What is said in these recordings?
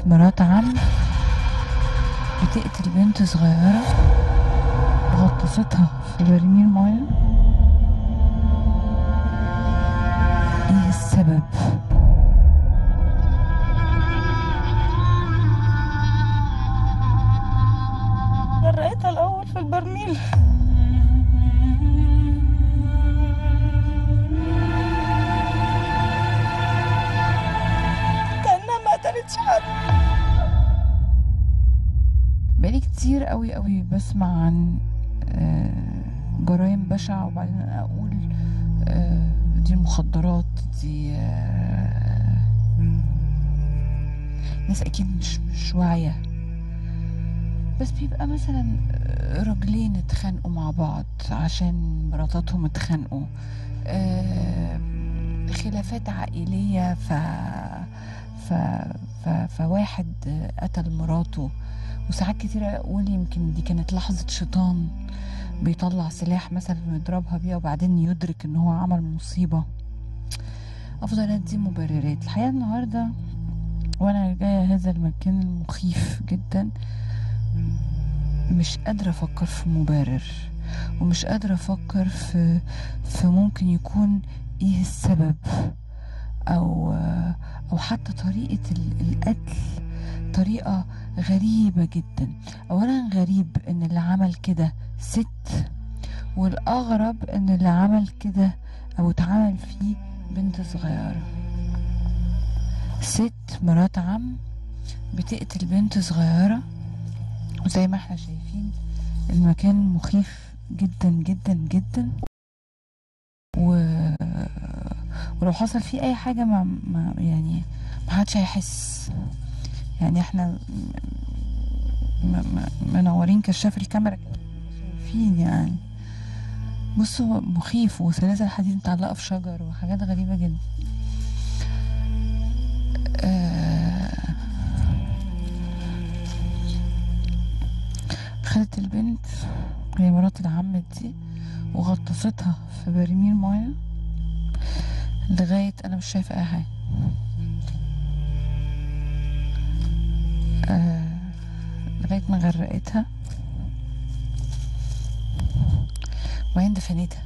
مرات عم بتقتل بنت صغيرة غطستها في برميل مية ايه السبب غرقتها الأول في البرميل كأنها ما قتلتش حد بقالي كتير قوي قوي بسمع عن آه، جرائم بشعة وبعدين أقول آه، دي المخدرات دي آه، ناس أكيد مش مش واعية بس بيبقى مثلا راجلين اتخانقوا مع بعض عشان مراتاتهم اتخانقوا آه، خلافات عائلية ف... ف... ف... فواحد قتل مراته وساعات كتيرة أقول يمكن دي كانت لحظة شيطان بيطلع سلاح مثلا ويضربها بيها وبعدين يدرك ان هو عمل مصيبة أفضل أدي مبررات الحقيقة النهاردة وأنا جاية هذا المكان المخيف جدا مش قادرة أفكر في مبرر ومش قادرة أفكر في في ممكن يكون إيه السبب أو أو حتى طريقة ال- القتل طريقة غريبة جدا أولا غريب إن اللي عمل كده ست والأغرب إن اللي عمل كده أو اتعمل فيه بنت صغيرة ست مرات عم بتقتل بنت صغيرة وزي ما احنا شايفين المكان مخيف جدا جدا جدا و... ولو حصل فيه اي حاجة ما, ما يعني ما حدش هيحس يعني احنا م- م- منورين كشاف الكاميرا كده شايفين يعني بصوا مخيف وسلاسل حديد متعلقة في شجر وحاجات غريبة جدا آه خدت البنت هي مرات العم دي وغطستها في برميل مية لغاية أنا مش شايفة أي حاجة آه لغاية ما غرقتها وبعدين دفنتها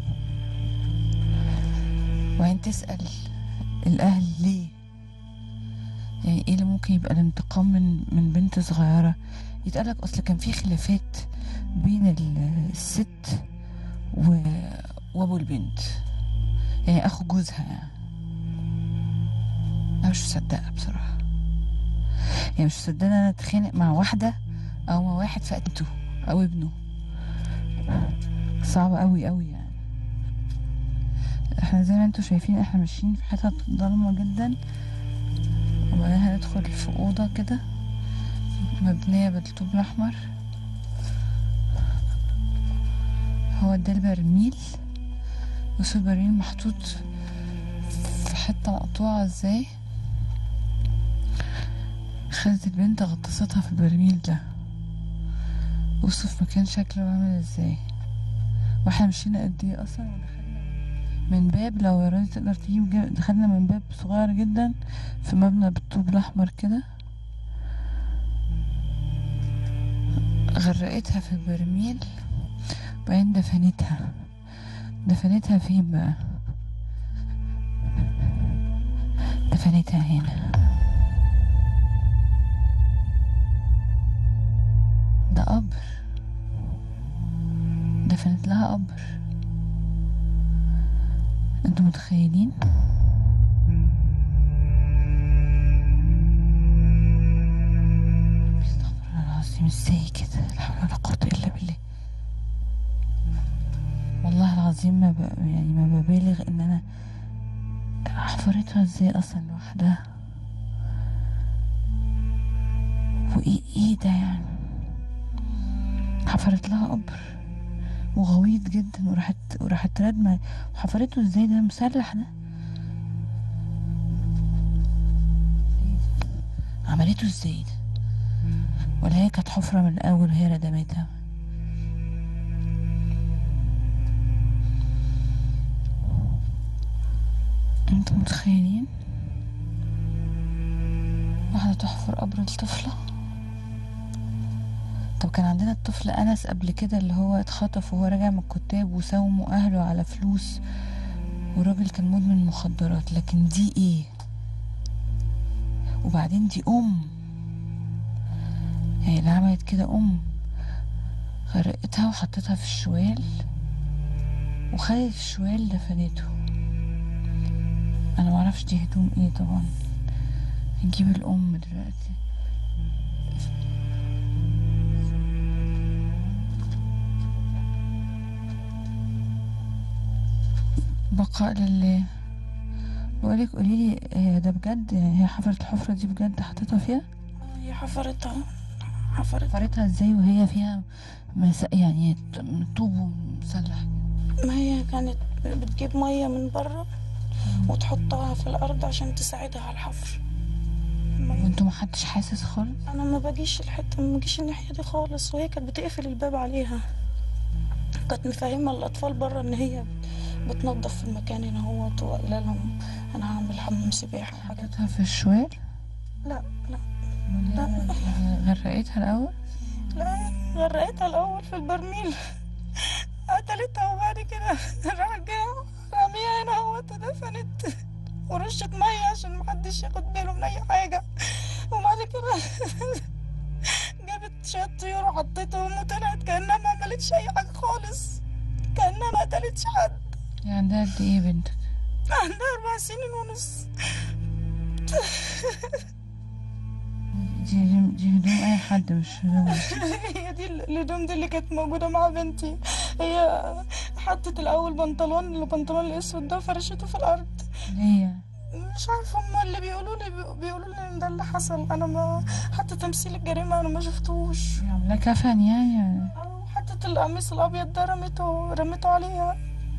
وبعدين تسأل الأهل ليه يعني ايه اللي ممكن يبقى الانتقام من من بنت صغيرة يتقالك اصل كان في خلافات بين ال- الست و... وابو البنت يعني اخو جوزها يعني انا مش مصدقة بصراحة يعني مش مصدقة ان انا اتخانق مع واحدة او مع واحد فقدته او ابنه صعب قوي قوي يعني احنا زي ما انتوا شايفين احنا ماشيين في حتت ضلمة جدا وبعدين هندخل في أوضة كده مبنية بالطوب الأحمر هو ده البرميل بصوا البرميل محطوط في حتة مقطوعة ازاي خدت البنت غطستها في البرميل ده بصوا في مكان شكله عامل ازاي واحنا مشينا قد ايه اصلا ودخلنا من باب لو يا راجل تقدر تجيب جا- دخلنا من باب صغير جدا في مبنى بالطوب الاحمر كده غرقتها في البرميل وبعدين دفنتها دفنتها فين بقى دفنتها هنا ده قبر دفنت لها قبر انتوا متخيلين استغفر الله العظيم ازاي كده لا حول ولا قوة الا بالله والله العظيم ما ب... يعني ما ببالغ ان انا حفرتها ازاي اصلا لوحدها وايه ايه ده يعني حفرت لها قبر وغويط جدا وراحت وراحت رادمه وحفرته ازاي ده مسلح ده عملته ازاي ده ولا هي كانت حفرة من الأول وهي ردمتها انتوا متخيلين واحدة تحفر قبر الطفلة طب كان عندنا الطفل أنس قبل كده اللي هو اتخطف وهو راجع من الكتاب وساوموا أهله على فلوس وراجل كان مدمن مخدرات لكن دي ايه وبعدين دي أم يعني اللي عملت كده أم غرقتها وحطتها في الشوال وخدت الشوال دفنته انا معرفش دي هدوم ايه طبعا نجيب الام دلوقتي بقاء لله بقولك قوليلي هي ده بجد يعني هي حفرت الحفرة دي بجد حطيتها فيها هي حفرتها حفرت حفرتها ازاي وهي فيها مس... يعني طوب مسلح ما هي كانت بتجيب مية من برا وتحطها في الأرض عشان تساعدها على الحفر مية. وانتوا محدش حاسس خالص أنا ما باجيش الحتة ما باجيش الناحية دي خالص وهي كانت بتقفل الباب عليها كانت مفهمة الأطفال برا إن هي بتنظف في المكان هنا هو وقايلة لهم أنا هعمل حمام سباحة وحاجات حطيتها في الشوال لا لا لا غرقتها الأول لا غرقتها الأول في البرميل قتلتها وبعد كده راحت جاية رميها هنا اهوت ودفنت ورشت مية عشان محدش ياخد باله من أي حاجة وبعد كده جابت شوية طيور وحطيتهم وطلعت كأنها ما عملتش أي حاجة خالص كأنها ما قتلتش حد يعني عندها قد ايه بنتك عندها أربع سنين ونص دي دي هدوم اي حد مش هدوم هي دي الهدوم دي اللي كانت موجودة مع بنتي هي حطت الأول بنطلون البنطلون الأسود ده فرشته في الأرض هي مش عارفة هما اللي بيقولوا لي بيقولوا لي إن ده اللي حصل أنا ما حتى تمثيل الجريمة أنا ما شفتوش عاملاه كفن يعني أو حطت القميص الأبيض ده رميته رميته عليها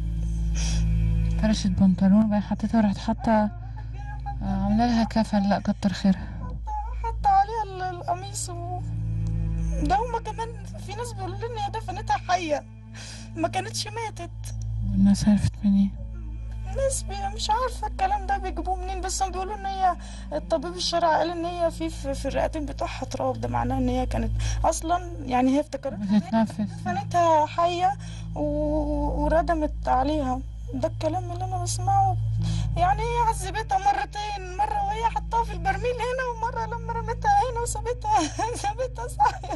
فرشت بنطلون وبعدين حطيتها وراحت حاطة عاملة لها كفن لا كتر خيرها حط عليها ال- القميص و... ده هما كمان في ناس بيقولوا لي إن هي دفنتها حية ما كانتش ماتت والناس عرفت منين ناس بي- مش عارفة الكلام ده بيجيبوه منين بس هم بيقولوا ان هي الطبيب الشرعي قال ان هي في في, في الرئتين بتوعها تراب ده معناه ان هي كانت اصلا يعني هي افتكرت بتتنفس دفنتها حية و... وردمت عليها ده الكلام اللي انا بسمعه يعني هي عذبتها مرتين مرة وهي حطاها في البرميل هنا ومرة لما رمتها هنا وسابتها سابتها صاحية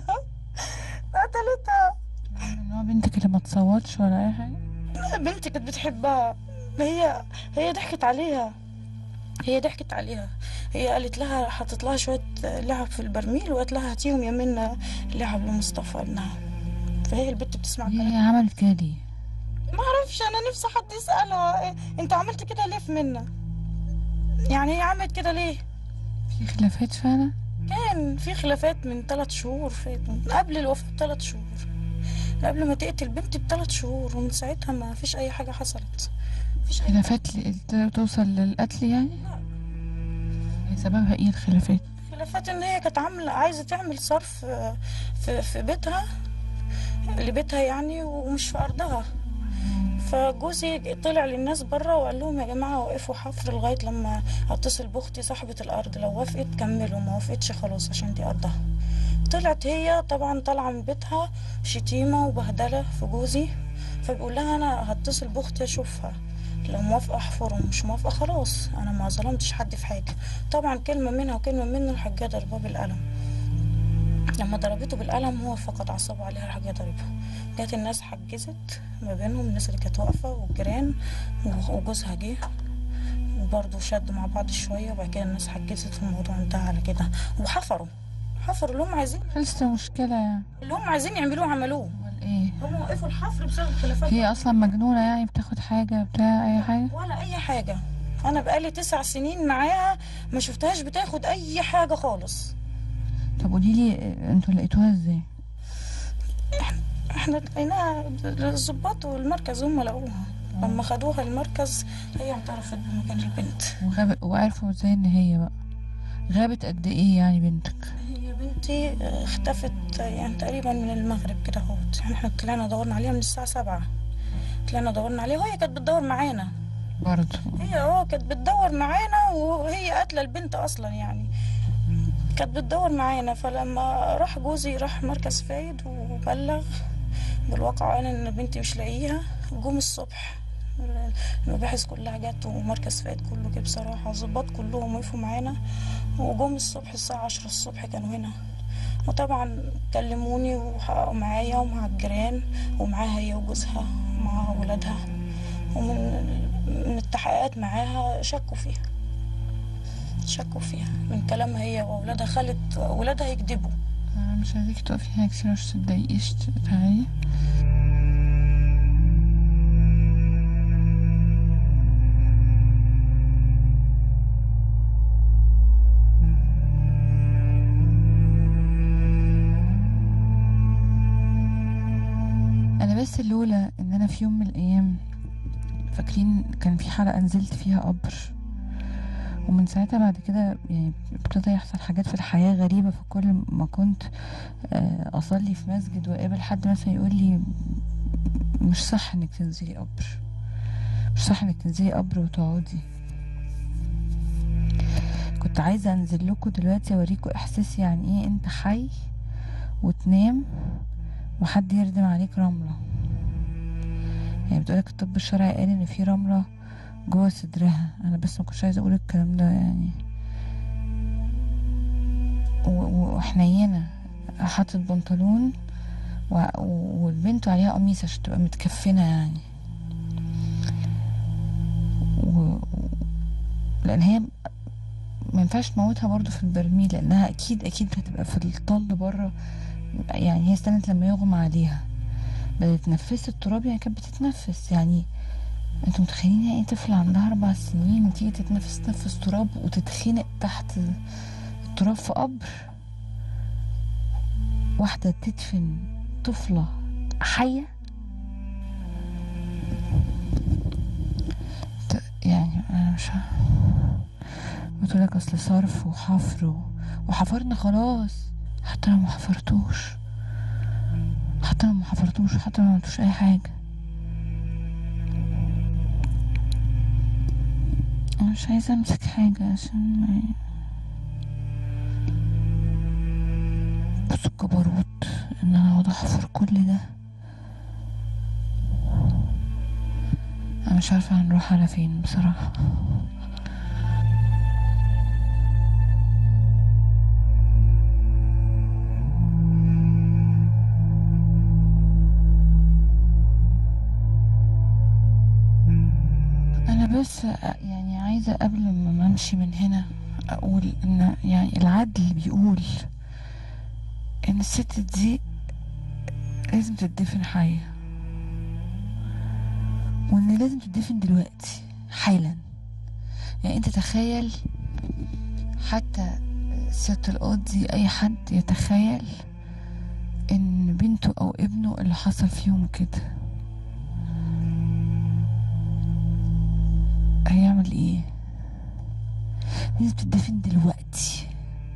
قتلتها ان هو بنتك اللي ما تصوتش ولا اي حاجة بنتي كانت بتحبها هي هي ضحكت عليها هي ضحكت عليها هي قالت لها حطت لها شوية لعب في البرميل وقالت لها هاتيهم يا منى لعب لمصطفى ابنها فهي البت بتسمع كلام هي عملت كده ليه ما اعرفش انا نفسي حد يسألها إيه، انت عملت كده ليه في منى يعني هي عملت كده ليه في خلافات فعلا كان في خلافات من ثلاث شهور فاتوا قبل الوفاة بثلاث شهور قبل ما تقتل بنتي بثلاث شهور ومن ساعتها ما فيش اي حاجة حصلت مفيش اي خلافات ل- ت- توصل للقتل يعني هي سببها ايه الخلافات خلافات ان هي كانت عامله عايزه تعمل صرف آه، في في بيتها لبيتها يعني ومش في ارضها فجوزي طلع للناس بره وقال لهم يا جماعه وقفوا حفر لغايه لما اتصل باختي صاحبه الارض لو وافقت كملوا ما وافقتش خلاص عشان دي ارضها طلعت هي طبعا طالعه من بيتها شتيمه وبهدله في جوزي فبيقول لها انا هتصل باختي اشوفها لو موافقه احفر ومش موافقه خلاص انا ما ظلمتش حد في حاجه طبعا كلمه منها وكلمه منه راح جايه ضرباه بالقلم لما ضربته بالقلم هو فقد اعصابه عليها راح جايه ضربها جت الناس حجزت ما بينهم الناس اللي كانت واقفه والجيران وجوزها جه وبرضه شدوا مع بعض شويه وبعد كده الناس حجزت والموضوع انتهى على كده وحفروا حفروا اللي هم عايزين خلصت المشكلة يعني اللي هم عايزين يعملوه عملوه امال ايه هم وقفوا الحفر بسبب خلافات هي اصلا مجنونة يعني بتاخد حاجة بتاع اي حاجة ولا اي حاجه انا بقالي تسع سنين معاها ما شفتهاش بتاخد اي حاجه خالص طب قوليلي انتوا لقيتوها ازاي احنا لقيناها الظباط والمركز هم لقوها لما خدوها المركز هي اعترفت بمكان البنت وغاب وعرفوا ازاي ان هي بقى غابت قد ايه يعني بنتك هي بنتي اه، اختفت يعني تقريبا من المغرب كده اهوت يعني احنا طلعنا دورنا عليها من الساعة سبعة طلعنا دورنا عليها وهي كانت بتدور معانا برضه هي اه كانت بتدور معانا وهي قاتلة البنت اصلا يعني كانت بتدور معانا فلما راح جوزي راح مركز فايد وبلغ بالواقع قال ان بنتي مش لاقيها جم الصبح المباحث كلها جت ومركز فايد كله جه بصراحة الظباط كلهم وقفوا معانا وجم الصبح الساعة عشرة الصبح كانوا هنا وطبعا كلموني وحققوا معايا ومع الجيران ومعاها هي وجوزها ومع ولادها ومن من التحقيقات معاها شكوا فيها شكوا فيها من كلامها هي واولادها خلت ولادها يكذبوا أنا مش عايزاكي تقفي هنا كتير عشان متضايقيش تعالي انا بس لولا ان انا في يوم من الايام فاكرين كان في حلقه نزلت فيها قبر ومن ساعتها بعد كده يعني ابتدى يحصل حاجات في الحياه غريبه فكل ما كنت آه، اصلي في مسجد واقابل حد مثلا يقول لي مش صح انك تنزلي قبر مش صح انك تنزلي قبر وتقعدي كنت عايزه انزل لكم دلوقتي اوريكم احساس يعني ايه انت حي وتنام وحد يردم عليك رمله يعني بتقولك الطب الشرعي قال ان في رمله جوه صدرها انا بس ما كنتش عايزه اقول الكلام ده يعني و- و- وحنينه حاطط بنطلون و- و- والبنت عليها قميص عشان تبقى متكفنه يعني و... و- لان هي ما ينفعش تموتها برضو في البرميل لانها اكيد اكيد هتبقى في الطل بره يعني هي استنت لما يغمى عليها بدأت تنفس التراب يعني كانت بتتنفس يعني انتوا متخيلين يعني ايه طفل عندها اربع سنين وتيجي تتنفس تنفس تراب وتتخنق تحت التراب في قبر واحدة تدفن طفلة حية ت- يعني انا مش بتقولك اصل صرف وحفر و- وحفرنا خلاص حتى لو ما حفرتوش حتى لو ما حفرتوش حتى لو ما عملتوش اي حاجة انا مش عايزة امسك حاجة عشان ما بص الجبروت ان انا اقعد احفر كل ده انا مش عارفة هنروح على فين بصراحة انا بس يعني عايزة قبل ما امشي من هنا اقول ان يعني العدل بيقول ان الست دي لازم تدفن حية وان لازم تدفن دلوقتي حالا يعني انت تخيل حتى سيادة القاضي اي حد يتخيل ان بنته او ابنه اللي حصل فيهم كده هيعمل ايه لازم تدفن دلوقتي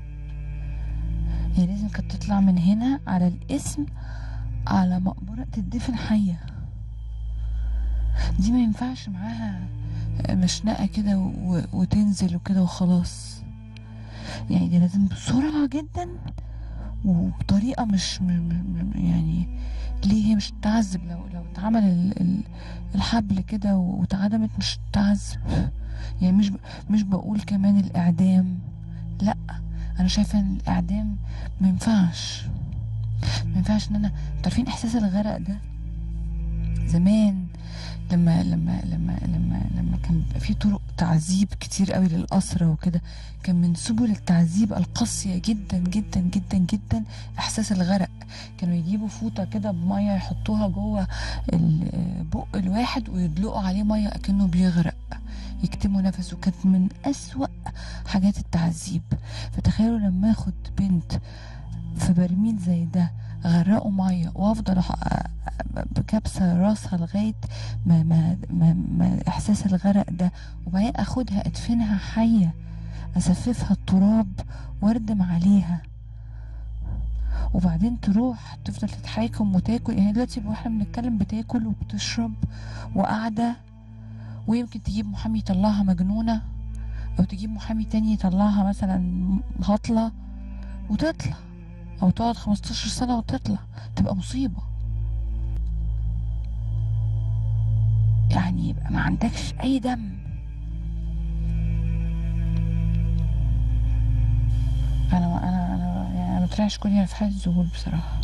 هي لازم كانت تطلع من هنا على الاسم على مقبرة تدفن حية دي ما ينفعش معاها مشنقة كده و- وتنزل وكده وخلاص يعني دي لازم بسرعة جدا وبطريقة مش م- م- م- يعني ليه هي مش تعذب لو لو اتعمل ال- ال- الحبل كده واتعدمت مش تعذب يعني مش ب- مش بقول كمان الإعدام لا أنا شايفة إن الإعدام ما ينفعش ما ينفعش إن أنا انتوا عارفين إحساس الغرق ده زمان لما لما لما لما لما كان بيبقى في طرق تعذيب كتير قوي للأسرة وكده كان من سبل التعذيب القاسية جدا جدا جدا جدا إحساس الغرق كانوا يجيبوا فوطة كده بمية يحطوها جوه ال- بق الواحد ويدلقوا عليه مية أكنه بيغرق يكتموا نفسه كانت من أسوأ حاجات التعذيب فتخيلوا لما اخد بنت في برميل زي ده غرقوا ميه وافضل أح- بكبسه راسها لغايه ما, ما, ما, ما احساس الغرق ده وبعدين اخدها ادفنها حيه اسففها التراب واردم عليها وبعدين تروح تفضل تتحاكم وتاكل يعني دلوقتي واحنا بنتكلم بتاكل وبتشرب وقاعده ويمكن تجيب محامي يطلعها مجنونه او تجيب محامي تاني يطلعها مثلا هطله وتطلع او تقعد 15 سنة وتطلع تبقى مصيبة يعني يبقى ما عندكش اي دم انا انا انا يعني انا مترعش كوني انا في حالة ذهول بصراحة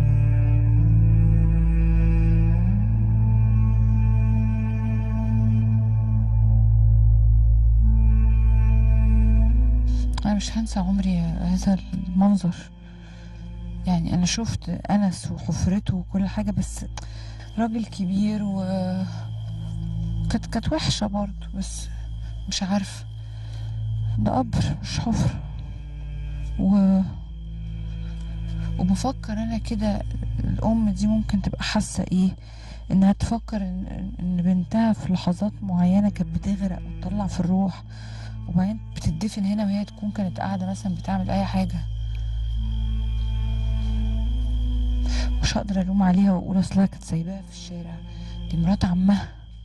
انا مش هنسى عمري هذا المنظر يعني انا شفت انس وحفرته وكل حاجة بس راجل كبير و كانت كانت وحشة برضه بس مش عارفة ده قبر مش حفرة و وبفكر انا كده الام دي ممكن تبقى حاسة ايه انها تفكر ان ان بنتها في لحظات معينة كانت بتغرق وتطلع في الروح وبعدين بتدفن هنا وهي تكون كانت قاعدة مثلا بتعمل اي حاجة مش هقدر الوم عليها واقول اصلها كانت سايباها في الشارع دي مرات عمها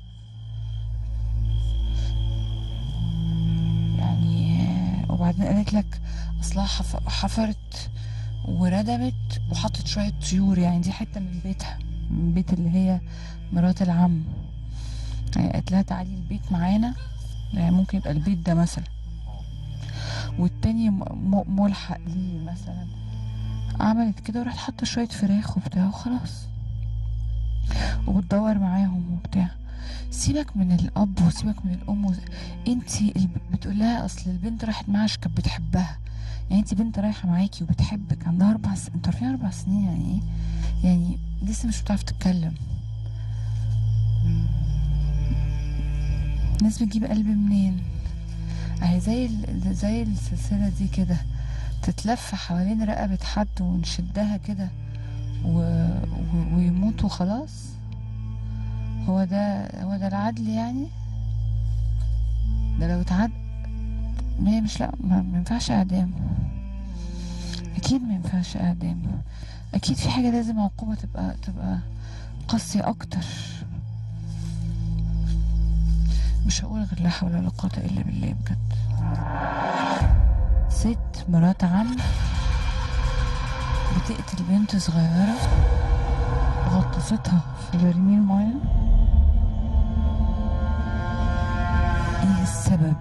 يعني وبعدين قالت لك اصلها حف- حفرت وردمت وحطت شوية طيور يعني دي حتة من بيتها من بيت اللي هي مرات العم يعني قالت لها تعالي البيت معانا يعني ممكن يبقى البيت ده مثلا والتاني م- م- ملحق ليه مثلا عملت كده وراحت حاطه شويه فراخ وبتاع وخلاص وبتدور معاهم وبتاع سيبك من الاب وسيبك من الام وز... انتي الب... بتقول لها اصل البنت راحت معاها عشان كانت بتحبها يعني انتي بنت رايحه معاكي وبتحبك عندها اربع سنين انتوا عارفين اربع سنين يعني ايه يعني لسه مش بتعرف تتكلم الناس بتجيب قلب منين اهي زي ال... زي السلسله دي كده تتلف حوالين رقبة حد ونشدها كده و... و... ويموت وخلاص هو ده هو ده العدل يعني ده لو اتعد ما هي مش لا ما ما ينفعش اعدام اكيد ما ينفعش اعدام اكيد في حاجة لازم عقوبة تبقى تبقى قاسية اكتر مش هقول غير لا حول ولا قوة الا بالله بجد ست مرات عم بتقتل بنت صغيرة غطستها في برميل مية ايه السبب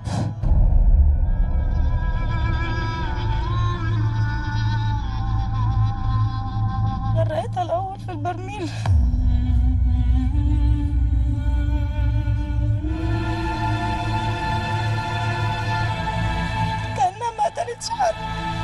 غرقتها الاول في البرميل كانها ما قتلتش حد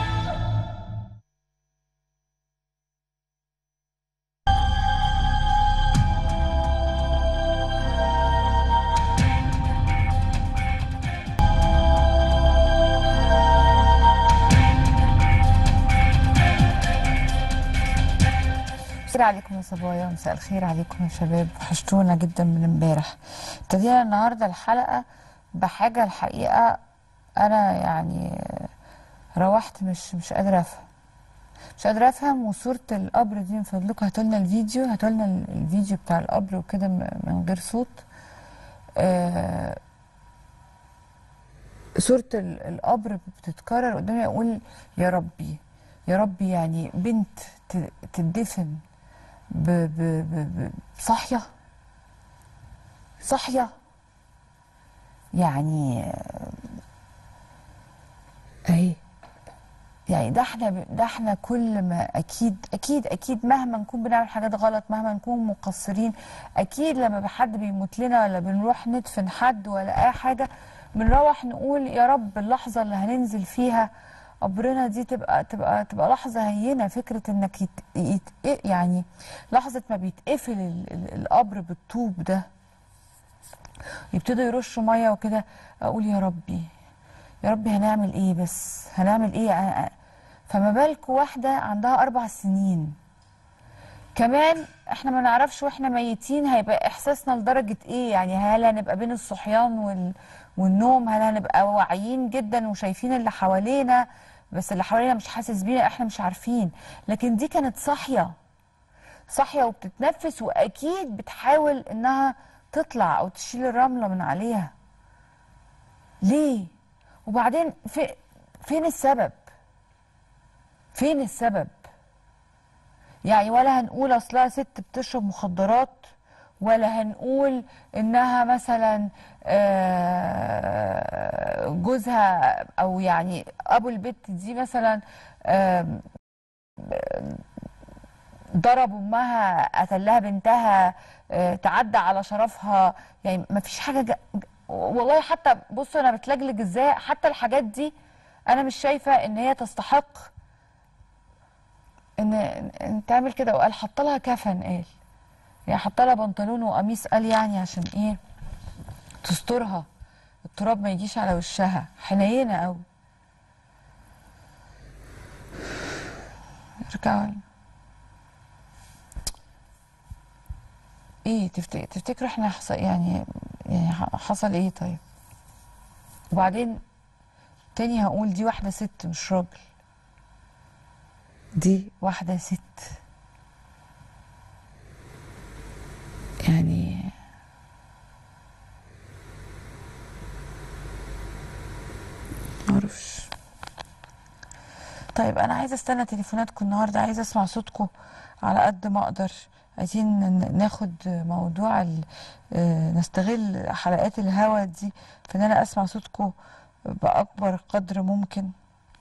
الخير عليكم يا صبايا مساء الخير عليكم يا شباب وحشتونا جدا من امبارح ابتدينا النهارده الحلقه بحاجه الحقيقه انا يعني روحت مش مش قادره افهم مش قادره افهم وصوره القبر دي من فضلكم هاتوا لنا الفيديو هاتوا لنا الفيديو بتاع القبر وكده م- من غير صوت آه صورة ال- القبر بتتكرر قدامي اقول يا ربي يا ربي يعني بنت ت- تدفن ب ب ب ب صاحية صاحية يعني آه، اهي يعني ده احنا ده احنا كل ما اكيد اكيد اكيد مهما نكون بنعمل حاجات غلط مهما نكون مقصرين اكيد لما حد بيموت لنا ولا بنروح ندفن حد ولا اي حاجه بنروح نقول يا رب اللحظه اللي هننزل فيها قبرنا دي تبقى تبقى تبقى لحظه هينه فكره انك يت يت يعني لحظه ما بيتقفل ال- ال- القبر بالطوب ده يبتدوا يرشوا ميه وكده اقول يا ربي يا ربي هنعمل ايه بس هنعمل ايه أ- أ- فما بالكوا واحده عندها اربع سنين كمان احنا ما نعرفش واحنا ميتين هيبقى احساسنا لدرجه ايه يعني هل هنبقى بين الصحيان وال... والنوم هل هنبقى واعيين جدا وشايفين اللي حوالينا بس اللي حوالينا مش حاسس بينا احنا مش عارفين لكن دي كانت صاحيه صاحيه وبتتنفس واكيد بتحاول انها تطلع او تشيل الرمله من عليها ليه وبعدين في فين السبب فين السبب يعني ولا هنقول اصلها ست بتشرب مخدرات ولا هنقول انها مثلا آه، جوزها او يعني ابو البت دي مثلا آم، ضرب امها قتلها بنتها آه، تعدى على شرفها يعني ما فيش حاجه ج... ج- والله حتى بصوا انا بتلجلج ازاي حتى الحاجات دي انا مش شايفه ان هي تستحق ان ان تعمل كده وقال حط لها كفن قال يعني حط لها بنطلون وقميص قال يعني عشان ايه تسترها التراب ما يجيش على وشها حنينه قوي ارجعوا لنا. ايه تفتكر تفتكروا احنا حصل يعني يعني ح- حصل ايه طيب وبعدين تاني هقول دي واحدة ست مش راجل دي واحدة ست يعني معرفش طيب انا عايزه استنى تليفوناتكم النهارده عايزه اسمع صوتكم على قد ما اقدر عايزين ن- ناخد موضوع ال- آه، نستغل حلقات الهوا دي في ان انا اسمع صوتكم باكبر قدر ممكن